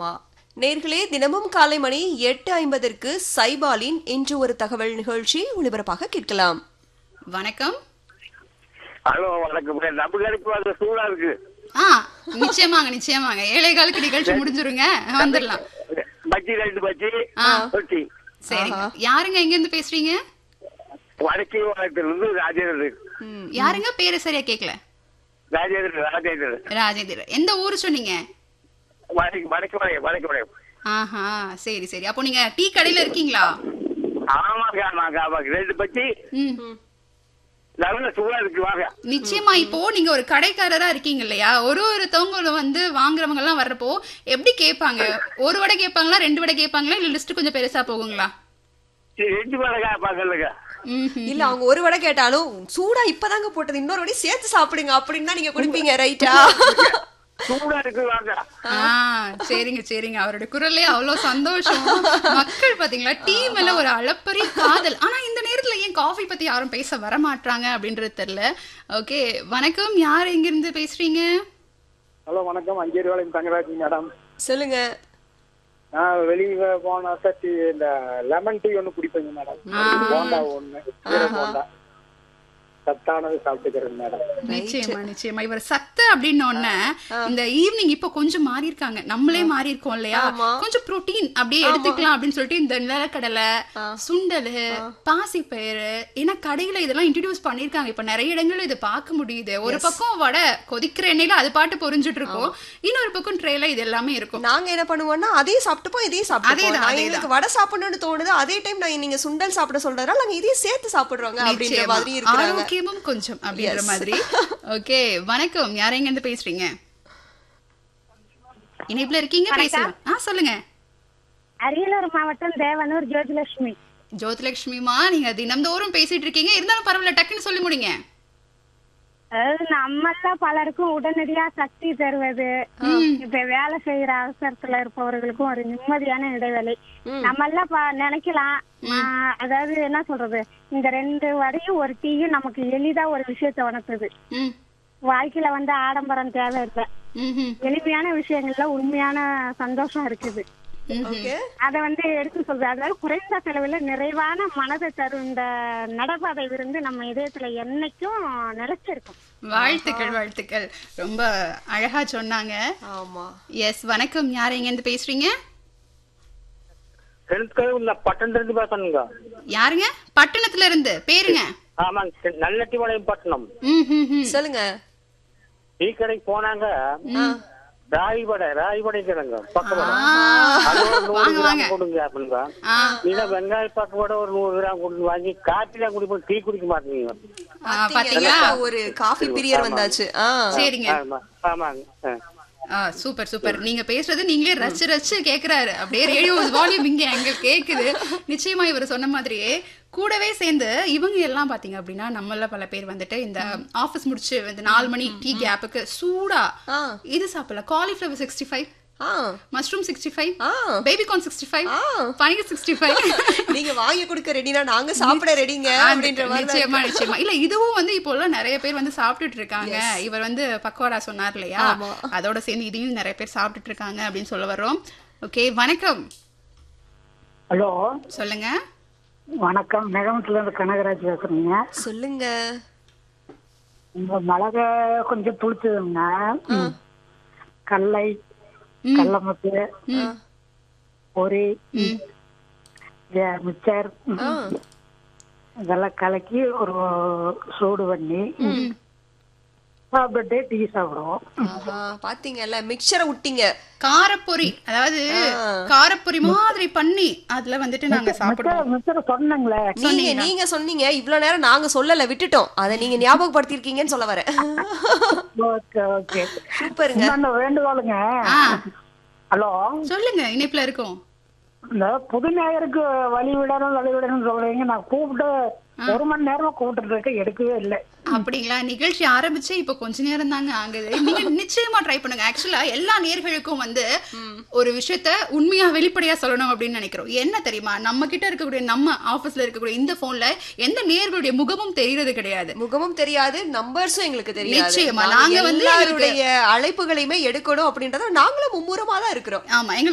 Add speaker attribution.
Speaker 1: ஆமா நேர்களே தினமும் காலை மணி எட்டு ஐம்பதற்கு சைபாலின் இன்று ஒரு தகவல் நிகழ்ச்சி ஒளிபரப்பாக கேட்கலாம்
Speaker 2: வணக்கம்
Speaker 3: ஹலோ வணக்கம் நம்ம கடைக்கு அது சூடா இருக்கு
Speaker 2: ஆ நிச்சயமாங்க நிச்சயமாங்க ஏழைகளுக்கு நிகழ்ச்சி முடிஞ்சிருங்க வந்துடலாம்
Speaker 3: பஜ்ஜி ரெண்டு பஜ்ஜி
Speaker 2: ஆ.
Speaker 3: ரொட்டி
Speaker 2: சரிங்க யாருங்க எங்க இருந்து பேசுறீங்க
Speaker 3: வடக்கே வளத்துல இருந்து ராஜேந்திரன்
Speaker 1: ம்,
Speaker 2: யாருங்க பேரு சரியா கேக்கல
Speaker 3: ராஜேந்திரன் ராஜேந்திரன்
Speaker 2: ராஜேந்திர எந்த ஊர் சொன்னீங்க
Speaker 3: வடக்கு வடக்கு வளையம் வடக்கு வளையம்
Speaker 2: ஆஹா சரி சரி அப்போ நீங்க டீ கடையில இருக்கீங்களா
Speaker 3: ஆமாங்க ஆமாங்க ஆமாங்க ரெண்டு பஜ்ஜி
Speaker 2: ம்
Speaker 3: நல்ல சூடா இருக்கு வாங்க
Speaker 2: நிச்சயமா இப்போ நீங்க ஒரு கடைக்காரரா இருக்கீங்க இல்லையா ஒரு ஒருத்தவங்க வந்து வாங்குறவங்க எல்லாம் வர்றப்போ எப்படி கேட்பாங்க ஒரு வடை கேட்பாங்களா ரெண்டு வடை கேட்பாங்களா இல்ல லிஸ்ட் கொஞ்சம் பெருசா போகுங்களா
Speaker 3: சரி, ரெண்டு வடகா பாக்கலங்க
Speaker 2: ம்ஹும்.
Speaker 1: இல்ல அவங்க ஒரு வடை கேட்டாலும் சூடா இப்பதாங்க போட்டது இன்னொரு வடை சேர்த்து சாப்பிடுங்க அப்படின்னு தான் நீங்க குடிப்பீங்க ரைட்டா
Speaker 3: சூடா இருக்கு வாங்க
Speaker 2: ஆ சரிங்க சரிங்க அவரோட குரல்லே அவ்வளவு சந்தோஷம் மக்கள் பாத்தீங்களா டீ மேல ஒரு அளப்பரிய காதல் ஆனா இந்த நேரத்துல ஏன் காஃபி பத்தி யாரும் பேச வர மாட்டாங்க அப்படின்றது தெரியல ஓகே வணக்கம் யார் எங்க இருந்து பேசுறீங்க
Speaker 4: ஹலோ வணக்கம் அஞ்சேரி வேலையும் தங்கராஜ் மேடம்
Speaker 1: சொல்லுங்க
Speaker 4: நான் வெளியே போன டீ இந்த லெமன் டீ ஒன்று குடிப்பேங்க மேடம் போண்டா ஒன்று கீரை போண்டா சத்தானது சாப்பிட்டுக்கிறேன் மேடம்
Speaker 2: நிச்சயமா நிச்சயமா இவர் சத்து அப்படின்னு உடனே இந்த ஈவினிங் இப்ப கொஞ்சம் மாறி இருக்காங்க நம்மளே மாறி இருக்கோம் இல்லையா
Speaker 1: ஆமா.
Speaker 2: கொஞ்சம் புரோட்டீன் அப்படியே எடுத்துக்கலாம் அப்படின்னு சொல்லிட்டு இந்த நிலக்கடலை சுண்டல் பாசிப்பயிறு ஏன்னா கடையில இதெல்லாம் இன்ட்ரடியூஸ் பண்ணிருக்காங்க இப்ப நிறைய இடங்கள்ல இது பார்க்க முடியுது ஒரு பக்கம் வடை கொதிக்கிற எண்ணெயில அது பாட்டு பொரிஞ்சிட்டு இருக்கும் இன்னொரு பக்கம் ட்ரேல இது எல்லாமே இருக்கும்
Speaker 1: நாங்க என்ன பண்ணுவோம்னா அதையும் சாப்பிட்டுப்போம் இதையும் சாப்பிட்டுப்போம்
Speaker 2: அதேதான்,
Speaker 1: நான்
Speaker 2: அதேதான்.
Speaker 1: எங்களுக்கு வடை சாப்பிடணும்னு தோணுது அதே டைம் நான் நீங்க சுண்டல் சாப்பிட சொல்றதால நாங்க இதையும் சேர்த்து சாப்பிடுறோங்க அப்படின்ற
Speaker 2: நிச்சயமா.
Speaker 1: மாதிரி இருக்கிறாங்க
Speaker 2: ஆரோக்கியமும் கொஞ்சம் அப்படின்ற
Speaker 1: Yes.
Speaker 2: மாதிரி ஓகே வணக்கம் யார் எங்க இருந்து பேசுறீங்க இணைப்புல இருக்கீங்க பேசலாம் ஆ சொல்லுங்க
Speaker 5: அரியலூர் மாவட்டம் தேவனூர் ஜோதிலட்சுமி
Speaker 2: ஜோதிலட்சுமிமா நீங்க தினம்தோறும் பேசிட்டு இருக்கீங்க இருந்தாலும் பரவாயில்ல டக்குன்னு சொல்லி முடிங்க
Speaker 5: அதாவது நம்மள பலருக்கும் உடனடியா சக்தி தருவது இப்ப வேலை செய்யற அவசரத்துல இருப்பவர்களுக்கும் ஒரு நிம்மதியான இடைவெளி நம்மள ப- நினைக்கலாம் ஆஹ், அதாவது என்ன சொல்றது இந்த ரெண்டு வடையும் ஒரு டீயும் நமக்கு எளிதா ஒரு விஷயத்தை உணர்த்துது
Speaker 2: ம்
Speaker 5: வாழ்க்கையில வந்து ஆடம்பரம் தேவையில்லை
Speaker 2: ம்ஹும்.
Speaker 5: எளிமையான விஷயங்கள்ல உண்மையான சந்தோஷம் இருக்குது
Speaker 1: ஓகே
Speaker 5: அத வந்து எடுத்து சொல்றது அதாவது குறைந்த செலவுல நிறைவான மனதை தரும் இந்த நடப்பாதை விருந்து நம்ம இதயத்துல என்னைக்கும் நிலைச்சிருக்கும்
Speaker 2: வாழ்த்துக்கள் வாழ்த்துக்கள் ரொம்ப அழகா சொன்னாங்க
Speaker 1: ஆமா
Speaker 2: எஸ் வணக்கம் யார் எங்க இருந்து பேசுறீங்க
Speaker 4: டென்த் இல்ல பட்டன் இருந்து பேசணுங்க
Speaker 2: யாருங்க பட்டணத்துல இருந்து பேருங்க
Speaker 4: ஆமாங்க நல்லட்டி வளையம் பட்டணம்
Speaker 2: ம், ம், ம்.
Speaker 1: சொல்லுங்க
Speaker 4: டீ கடைக்கு போனாங்க ராய் வடை ராய் வடை கிடங்க பக்க வடை
Speaker 2: ஆ,
Speaker 4: அது ஒரு நூறு
Speaker 2: வாங்க வாங்க
Speaker 4: கிராம் கொடுங்க அப்படிங்க
Speaker 2: ஆ,
Speaker 4: நீங்க வெங்காய பக்க வடை ஒரு நூறு கிராம் கொடுத்து வாங்கி காப்பி தான் குடிப்போம் டீ குடிக்க மாட்டீங்க
Speaker 2: ஆ, பாத்தீங்களா
Speaker 1: பாத்தீங்களா ஒரு காஃபி பீரியர் வந்தாச்சு ஆ
Speaker 2: சரிங்க
Speaker 4: ஆமா ஆமாங்க ஆ.
Speaker 2: ஆ சூப்பர் சூப்பர் நீங்க பேசுறது நீங்களே ரசிச்சு ரசிச்சு கேக்குறாரு அப்படியே ரேடியோ வால்யூம் இங்க எங்க கேக்குது நிச்சயமா இவர் சொன்ன மாதிரியே கூடவே சேர்ந்து இவங்க எல்லாம் பாத்தீங்க அப்படின்னா நம்மள பல பேர் வந்துட்டு இந்த ஆபீஸ் முடிச்சு இந்த நாலு மணி டீ கேப்புக்கு சூடா
Speaker 1: ஆ.
Speaker 2: இது சாப்பிடலாம் காலிஃபிளவர் சிக்ஸ்டி ஃபைவ்
Speaker 1: ஆ
Speaker 2: மஷ்ரூம் சிக்ஸ்டி ஃபைவ்
Speaker 1: ஆ.
Speaker 2: பேபிகார்ன் சிக்ஸ்டி ஃபைவ்
Speaker 1: ஆ.
Speaker 2: பனீர் சிக்ஸ்டி ஃபைவ்
Speaker 1: நீங்க வாங்கி கொடுக்க ரெடினா நாங்க சாப்பிட ரெடிங்க அப்படின்ற மாதிரி தான்
Speaker 2: நிச்சயமா நிச்சயமா இல்ல இதுவும் வந்து இப்போ எல்லாம் நிறைய பேர் வந்து சாப்பிட்டுட்டு இருக்காங்க இவர் வந்து பக்கோடா சொன்னார் இல்லையா
Speaker 1: ஆமா.
Speaker 2: அதோட சேர்ந்து இதையும் நிறைய பேர் சாப்பிட்டுட்டு இருக்காங்க அப்படின்னு சொல்ல வர்றோம் ஓகே வணக்கம்
Speaker 6: ஹலோ
Speaker 2: சொல்லுங்க
Speaker 6: வணக்கம் நெகமத்துல இருந்து கனகராஜ் பேசுறீங்க
Speaker 1: சொல்லுங்க
Speaker 6: இந்த மிளகை கொஞ்சம் புளிச்சதுங்க கடலை கடலமுத்து பொரி ஏ- மிச்சர்
Speaker 1: ஆ
Speaker 6: இதெல்லாம் கலக்கி ஒரு சூடு பண்ணி சாப்பிட்டுட்டு டீ சாப்பிடுவோம்
Speaker 1: ஆஹா, பாத்தீங்கல்ல மிக்சரை விட்டீங்க
Speaker 2: காரப்பொரி அதாவது காரப்பொரி மாதிரி பண்ணி அதுல வந்துட்டு நாங்க சாப்பிடுவோம்
Speaker 6: மிச்சர் சொன்னங்களே
Speaker 1: நீங்க நீங்க சொன்னீங்க இவ்வளவு நேரம் நாங்க சொல்லல விட்டுட்டோம் அதை நீங்க ஞாபகப்படுத்திருக்கீங்கன்னு சொல்ல வரேன்
Speaker 6: ஓகே ஓகே
Speaker 1: சூப்பருங்க
Speaker 6: இன்னொன்னு வேண்டுகோளுங்க
Speaker 2: ஆ,
Speaker 6: ஹலோ
Speaker 2: சொல்லுங்க இணைப்புல இருக்கோம்
Speaker 6: இந்த புது நேயருக்கு வழி விடணும் வழி விடணும்னு சொல்றீங்க நான் கூப்பிட்டு ஒரு மணி நேரமா கூப்பிட்டு இருக்க எடுக்கவே இல்லை
Speaker 2: அப்படிங்களா நிகழ்ச்சி ஆரம்பிச்சு இப்ப கொஞ்ச நேரம் தாங்க ஆகுது நீங்க நிச்சயமா ட்ரை பண்ணுங்க ஆக்சுவலா எல்லா நேர்களுக்கும் வந்து ஒரு விஷயத்த உண்மையா வெளிப்படையா சொல்லணும் அப்படின்னு நினைக்கிறோம் என்ன தெரியுமா நம்ம கிட்ட இருக்கக்கூடிய நம்ம ஆபீஸ்ல இருக்கக்கூடிய இந்த போன்ல எந்த நேர்களுடைய முகமும் தெரியறது கிடையாது
Speaker 1: முகமும் தெரியாது நம்பர்ஸும் எங்களுக்கு தெரியாது
Speaker 2: நிச்சயமா,
Speaker 1: நாங்க
Speaker 2: நாங்க வந்து
Speaker 1: எல்லாருடைய அழைப்புகளையுமே எடுக்கணும் அப்படின்றத நாங்களும் மும்முரமா தான் இருக்கிறோம்
Speaker 2: ஆமா எங்க